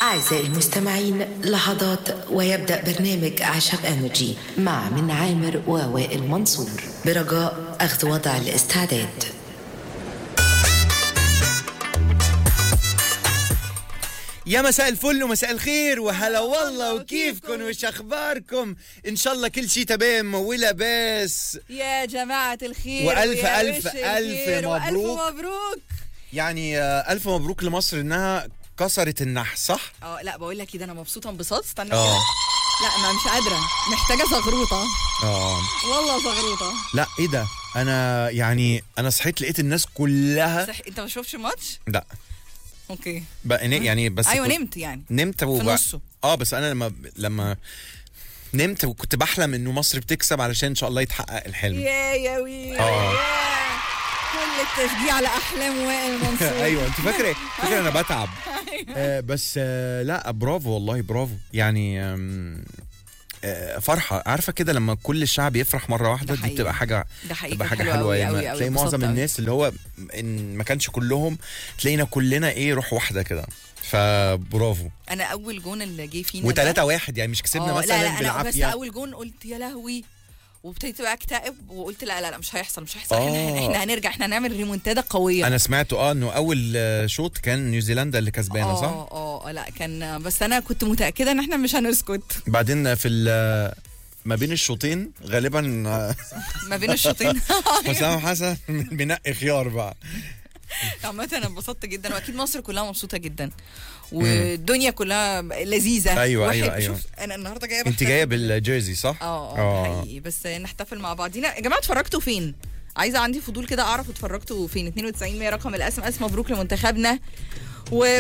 أعزائي المستمعين لحظات ويبدأ برنامج أعشاب أنرجي مع من عامر ووائل منصور برجاء أخذ وضع الاستعداد يا مساء الفل ومساء الخير وهلا والله وكيفكم وش اخباركم ان شاء الله كل شيء تمام ولاباس يا جماعة الخير وألف ويا ألف وش ألف الخير مبروك. وألف مبروك يعني آه، الف مبروك لمصر انها كسرت النحس صح اه لا بقول لك كده انا مبسوطة انبساط استنى اه كده. لا ما مش قادرة محتاجة زغروطة اه والله زغروطة لا ايه ده انا يعني انا صحيت لقيت الناس كلها صح انت ما شفتش الماتش؟ لا اوكي بقى ن- يعني بس ايوه كنت- نمت يعني نمت وب... نصه. اه بس انا لما لما نمت وكنت بحلم انه مصر بتكسب علشان ان شاء الله يتحقق الحلم يا يا وي آه. يا. كل التشجيع على احلام وائل منصور ايوه انت فاكره فاكره انا بتعب آه بس آه لا برافو والله برافو يعني آم، آه فرحه عارفه كده لما كل الشعب يفرح مره واحده ده دي حقيقي. بتبقى حاجه ده حقيقي تبقى كان حاجه حلو حلوه أوي يعني أوي أوي. تلاقي معظم اتبسطت أوي. الناس اللي هو ان ما كانش كلهم تلاقينا كلنا ايه روح واحده كده فبرافو انا اول جون اللي جه فينا ده- وتلاتة واحد يعني مش كسبنا آه، مثلا لا لا انا بس بالعافيه اول جون قلت يا لهوي وابتديت بقى اكتئب وقلت لا لا لا مش هيحصل مش هيحصل احنا, آه. احنا هنرجع احنا هنعمل ريمونتادا قويه انا سمعت اه انه اول آه، شوط كان نيوزيلندا اللي كسبانه صح؟ اه اه لا كان بس انا كنت متاكده ان احنا مش هنسكت بعدين في ال- ما بين الشوطين غالبا آه، ما بين الشوطين حسام حسن بينقي خيار بقى عامة انا انبسطت جدا واكيد مصر كلها مبسوطه جدا والدنيا كلها لذيذه أيوة، واحد أيوة، أيوة. شوف انا النهارده جايه انت بحتفل جايه بال- بالجيرزي صح؟ اه اه حقيقي بس نحتفل مع بعضينا يا جماعه اتفرجتوا فين؟ عايزه عندي فضول كده اعرف اتفرجتوا فين 92 100 رقم الاس ام اس مبروك لمنتخبنا و